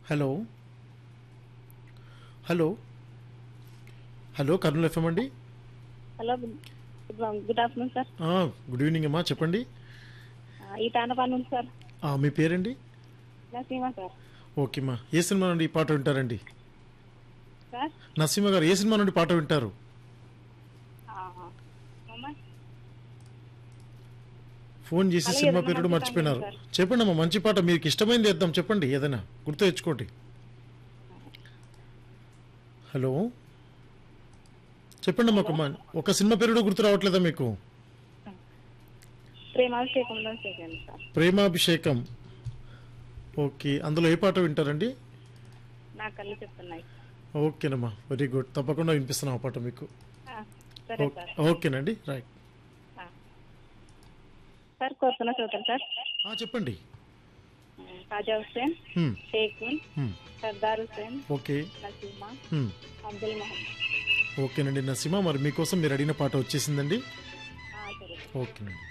Hello hello hello Kurnool FM అండి hello good good afternoon sir ఆ, good evening అమ్మా చెప్పండి ఆ, ఈ తాండపాడు నుంచి సార్ ఆ, మీ పేరండి నసీమా సార్ ఓకేమ్మా ఏ సినిమా నుండి ఈ పాట వింటారండి సార్ నరసింహ గారు ఏ సినిమా నుండి పాట వింటారు ఆహా. అమ్మా ఫోన్ చేసి అలాగే సినిమా ఏదైనా పేరు మంచి మర్చిపోయినారు పాట ఉంది చెప్పండి అమ్మా మంచి పాట మీకు ఇష్టమైంది వేద్దాం చెప్పండి ఏదైనా గుర్తు తెచ్చుకోండి హలో చెప్పండి అమ్మా ఒక మ- ఒక సినిమా పేరు కూడా గుర్తు రావట్లేదా మీకు ప్రేమాభిషేకంలో చేయండి సార్ ప్రేమాభిషేకం ఓకే అందులో ఏ పాట వింటారండి నా కళ్ళు చెప్తున్నాయి ఓకేనమ్మా వెరీ గుడ్ తప్పకుండా వినిపిస్తున్నాం ఆ పాట మీకు ఆ, సరే ఓకే- సార్ ఓకేనండి రైట్ ఆ. సార్ కోరుతున్న చూద్దాం సార్ ఆ, చెప్పండి కాజా హుస్సేన్ హ్మ్, షేఖున్ హ్మ్, సర్దార్ హుస్సేన్ ఓకే నసీమా హ్మ్. అబ్దుల్ మహమ్మద్ ఓకేనండి నసీమా మరి మీకోసం మీరు అడిగిన పాట వచ్చేసిందండి ఆ, సరే ఓకేనండి